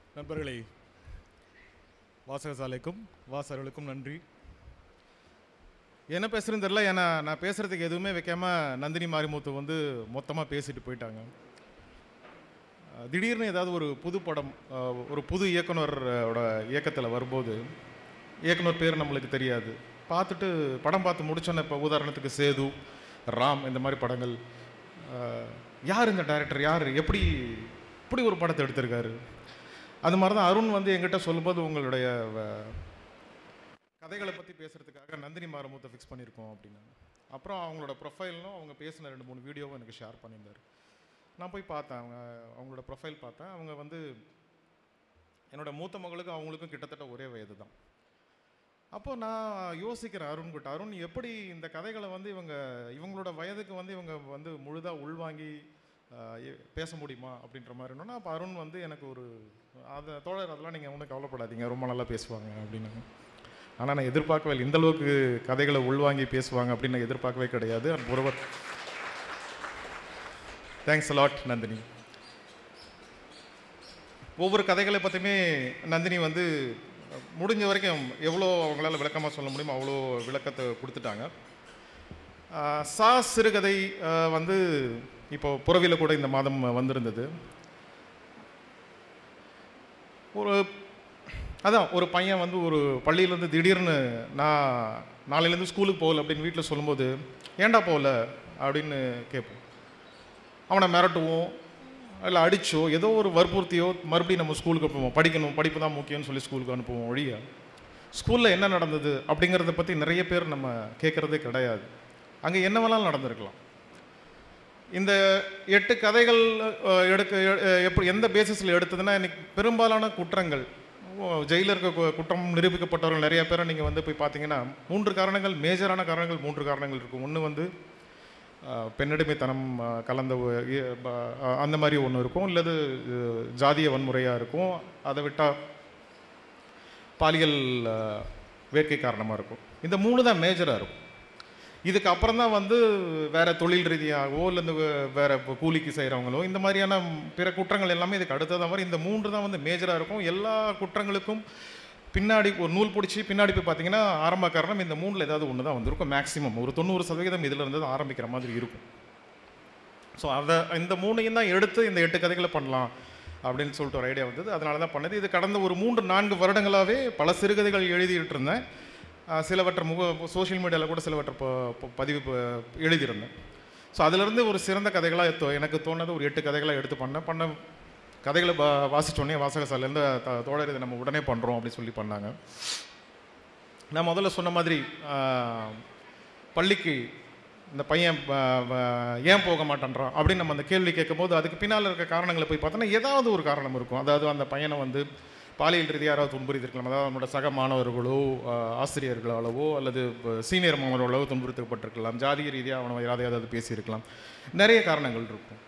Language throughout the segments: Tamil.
நண்பர்களே வாசகசாலைக்கும் வாசகர்களுக்கும் நன்றி என்ன பேசுறதுன்னு தெரியல ஏன்னா நான் பேசுறதுக்கு எதுவுமே வைக்காம நந்தினி மாரிமுத்து வந்து மொத்தமாக பேசிட்டு போயிட்டாங்க அஹ் திடீர்னு ஏதாவது ஒரு புது படம் அஹ் ஒரு புது இயக்குனரோட இயக்கத்தில் வரும்போது இயக்குனர் பேர் நம்மளுக்கு தெரியாது பார்த்துட்டு படம் பார்த்து முடிச்சோன்னே இப்போ உதாரணத்துக்கு சேது ராம் இந்த மாதிரி படங்கள் அஹ் யார் இந்த டைரக்டர் யார் எப்படி இப்படி ஒரு படத்தை எடுத்திருக்காரு அது மாதிரி தான் அருண் வந்து எங்கிட்ட சொல்லும்போது உங்களுடைய வ- கதைகளை பற்றி பேசுகிறதுக்காக நந்தினி மாரமுத்தை ஃபிக்ஸ் பண்ணியிருக்கோம் அப்படின்னாங்க அப்புறம் அவங்களோட ப்ரொஃபைலும் அவங்க பேசின ரெண்டு மூணு வீடியோவும் எனக்கு ஷேர் பண்ணியிருந்தார் நான் போய் பார்த்தேன் அவங்க அவங்களோட ப்ரொஃபைல் பார்த்தேன் அவங்க வந்து என்னோட மூத்த மகளுக்கும் அவங்களுக்கும் கிட்டத்தட்ட ஒரே வயது தான் அப்போ நான் யோசிக்கிறேன் அருண் கிட்ட அருண் எப்படி இந்த கதைகளை வந்து இவங்க இவங்களோட வயதுக்கு வந்து இவங்க வந்து முழுதாக உள்வாங்கி ஆஹ், எ- பேச முடியுமா அப்படின்ற மாதிரி இருந்தோன்னா அப்போ அருண் வந்து எனக்கு ஒரு அதை தோழர் அதெல்லாம் நீங்கள் ஒன்றும் கவலைப்படாதீங்க ரொம்ப நல்லா பேசுவாங்க அப்படின்னாங்க ஆனால் நான் எதிர்பார்க்கவே இல்லை இந்த அளவுக்கு கதைகளை உள்வாங்கி பேசுவாங்க அப்படின்னு நான் எதிர்பார்க்கவே கிடையாது அண்ட் ஒருவர் தேங்க்ஸ் லாட் நந்தினி ஒவ்வொரு கதைகளை பற்றியுமே நந்தினி வந்து முடிஞ்ச வரைக்கும் எவ்வளோ அவங்களால விளக்கமாக சொல்ல முடியுமோ அவ்வளோ விளக்கத்தை கொடுத்துட்டாங்க ஆஹ் சா சிறுகதை ஆஹ் வந்து இப்போ புறவில கூட இந்த மாதம் வந்திருந்தது ஒரு அதான் ஒரு பையன் வந்து ஒரு பள்ளியிலேருந்து திடீர்னு நான் நாளையிலேருந்து ஸ்கூலுக்கு போகல அப்படின்னு வீட்டில் சொல்லும்போது ஏன்டா போகல அப்படின்னு கேட்போம் அவனை மிரட்டுவோம் இல்லை அடிச்சோ ஏதோ ஒரு வற்புறுத்தியோ மறுபடியும் நம்ம ஸ்கூலுக்கு அனுப்புவோம் படிக்கணும் படிப்பு தான் முக்கியம்னு சொல்லி ஸ்கூலுக்கு அனுப்புவோம் ஒழிய ஸ்கூலில் என்ன நடந்தது அப்படிங்கிறத பற்றி நிறைய பேர் நம்ம கேட்குறதே கிடையாது அங்கே என்ன வேணாலும் நடந்திருக்கலாம் இந்த எட்டு கதைகள் அஹ், எடுக்க அஹ், எப்படி எந்த பேசிஸில் எடுத்ததுன்னா இன்னைக்கு பெரும்பாலான குற்றங்கள் ஜெயிலில் இருக்க கு- குற்றம் நிரூபிக்கப்பட்டவர்கள் நிறைய பேரை நீங்கள் வந்து போய் பார்த்தீங்கன்னா மூன்று காரணங்கள் மேஜரான காரணங்கள் மூன்று காரணங்கள் இருக்கும் ஒன்று வந்து அஹ், பெண்ணடிமைத்தனம் அஹ், கலந்த ஒ- இ- ப- அஹ், அந்த மாதிரி ஒன்று இருக்கும் இல்லது அஹ், ஜாதிய வன்முறையாக இருக்கும் அதை விட்டால் பாலியல் அஹ், வேட்கை காரணமாக இருக்கும் இந்த மூணு தான் மேஜராக இருக்கும் இதுக்கு அப்புறம் தான் வந்து வேற தொழில் ரீதியாகவோ இல்லை இந்த வே- வேற இப்போ கூலிக்கு செய்கிறவங்களோ இந்த மாதிரியான பிற குற்றங்கள் எல்லாமே இதுக்கு அடுத்ததாக மாதிரி இந்த மூன்று தான் வந்து மேஜராக இருக்கும் எல்லா குற்றங்களுக்கும் பின்னாடி ஒரு நூல் பிடிச்சி பின்னாடி போய் பார்த்தீங்கன்னா ஆரம்ப காரணம் இந்த மூணில் ஏதாவது ஒன்று தான் வந்திருக்கும் மேக்ஸிமம் ஒரு தொண்ணூறு சதவீதம் இதில் இருந்து தான் ஆரம்பிக்கிற மாதிரி இருக்கும் ஸோ அதை இந்த மூணையும் தான் எடுத்து இந்த எட்டு கதைகளை பண்ணலாம் அப்படின்னு சொல்லிட்டு ஒரு ஐடியா வந்தது அதனால தான் பண்ணது இது கடந்த ஒரு மூன்று நான்கு வருடங்களாகவே பல சிறுகதைகள் எழுதிட்டு இருந்தேன் ஆஹ் சிலவற்றை முக சோஷியல் மீடியாவில் கூட சிலவற்றை ப- ப- பதிவு ப- எழுதியிருந்தேன் ஸோ அதிலிருந்து ஒரு சிறந்த கதைகளாக எனக்கு தோணுது ஒரு எட்டு கதைகளாக எடுத்து பண்ணேன் பண்ண கதைகளை பா வாசிச்சோடனே வாசகசாலேருந்து த- தோழர் இதை நம்ம உடனே பண்ணுறோம் அப்படின்னு சொல்லி பண்ணாங்க நான் முதல்ல சொன்ன மாதிரி ஆஹ், பள்ளிக்கு இந்த பையன் ப- ப- ஏன் போக மாட்டேன்றான் அப்படின்னு நம்ம அந்த கேள்வி கேட்கும்போது அதுக்கு பின்னால் இருக்க காரணங்களை போய் பார்த்தோன்னா ஏதாவது ஒரு காரணம் இருக்கும் அதாவது அந்த பையனை வந்து பாலியல் ரீதியாக யாராவது துன்புறுத்திருக்கலாம் அதாவது அவனோட சக மாணவர்களோ ஆஹ், ஆசிரியர்களாலவோ அல்லது சீனியர் மாணவர்களோ துன்புறுத்தப்பட்டிருக்கலாம் ஜாதிய ரீதியாக அவனை யாராவது ஏதாவது பேசியிருக்கலாம் நிறைய காரணங்கள் இருக்கும்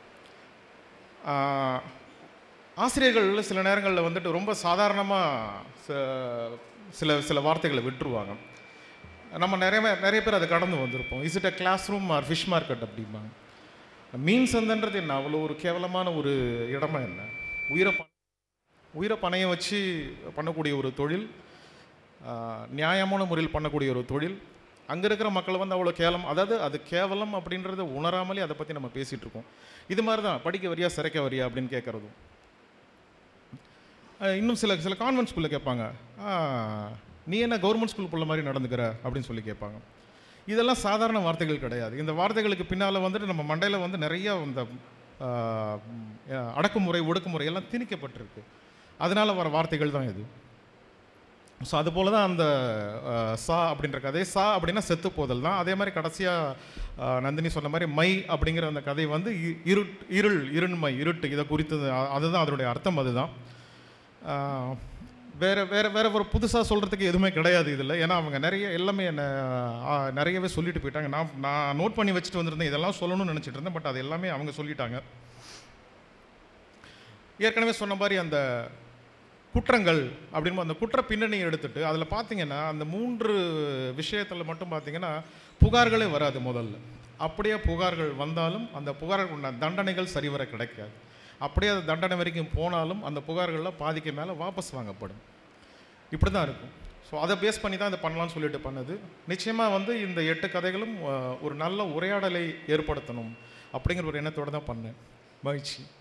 ஆஹ், ஆசிரியர்கள் சில நேரங்களில் வந்துட்டு ரொம்ப சாதாரணமாக சில சில வார்த்தைகளை விட்டுருவாங்க நம்ம நிறைய பேர் நிறைய பேர் அதை கடந்து வந்திருப்போம் is it a class room or fish market அப்படிம்பாங்க மீன் சந்தைன்றது என்ன அவ்வளோ ஒரு கேவலமான ஒரு இடமா என்ன உயிரை ப- உயிரை பணையம் வச்சு பண்ணக்கூடிய ஒரு தொழில் ஆஹ், நியாயமான முறையில் பண்ணக்கூடிய ஒரு தொழில் அங்கே இருக்கிற மக்கள் வந்து அவ்வளோ கேவலம் அதாவது அது கேவலம் அப்படின்றத உணராமலே அதை பற்றி நம்ம பேசிகிட்டு இருக்கோம் இது மாதிரி தான் படிக்க வரியா சிறைக்க வரியா அப்படின்னு கேட்குறதும் அஹ் இன்னும் சில சில கான்வென்ட் ஸ்கூலில் கேட்பாங்க "ஆ, நீ என்ன கவர்மெண்ட் ஸ்கூல் புள்ள மாதிரி நடந்துக்கிற அப்படின்னு சொல்லி கேட்பாங்க இதெல்லாம் சாதாரண வார்த்தைகள் கிடையாது இந்த வார்த்தைகளுக்கு பின்னால் வந்துட்டு நம்ம மண்டையில் வந்து நிறைய இந்த ஆ, ம், அடக்குமுறை ஒடுக்குமுறை எல்லாம் திணிக்கப்பட்டிருக்கு அதனால் வர வார்த்தைகள் தான் இது ஸோ அது போல தான் அந்த ஆ, சா அப்படின்ற கதை சா அப்படின்னா செத்து போதல் தான் அதே மாதிரி கடைசியாக நந்தினி சொன்ன மாதிரி மை அப்படிங்கிற அந்த கதை வந்து இ- இருட் இருள் இருண்மை இருட்டு இதை குறித்து அதுதான் அதனுடைய அர்த்தம் அதுதான் ஆஹ் வேற வேற வேற ஒரு புதுசாக சொல்கிறதுக்கு எதுவுமே கிடையாது இதில் ஏன்னா அவங்க நிறைய எல்லாமே என்ன ஆஹ் நிறையவே சொல்லிட்டு போயிட்டாங்க நான் நான் நோட் பண்ணி வச்சுட்டு வந்திருந்தேன் இதெல்லாம் சொல்லணும்னு நினச்சிட்டு இருந்தேன் பட் அது எல்லாமே அவங்க சொல்லிட்டாங்க ஏற்கனவே சொன்ன மாதிரி அந்த குற்றங்கள் அப்படின்னு அந்த குற்ற பின்னணியை எடுத்துட்டு அதில் பார்த்தீங்கன்னா அந்த மூன்று விஷயத்தில் மட்டும் பார்த்தீங்கன்னா புகார்களே வராது முதல்ல அப்படியே புகார்கள் வந்தாலும் அந்த புகார்களுக்கு உண்டான தண்டனைகள் சரிவர கிடைக்காது அப்படியே அது தண்டனை வரைக்கும் போனாலும் அந்த புகார்களில் பாதிக்கு மேலே வாபஸ் வாங்கப்படும் இப்படி தான் இருக்கும் ஸோ அதை பேஸ் பண்ணி தான் இதை பண்ணலாம்னு சொல்லிட்டு பண்ணது நிச்சயமாக வந்து இந்த எட்டு கதைகளும் அஹ், ஒரு நல்ல உரையாடலை ஏற்படுத்தணும் அப்படிங்கிற ஒரு எண்ணத்தோடு தான் பண்ணேன் மகிழ்ச்சி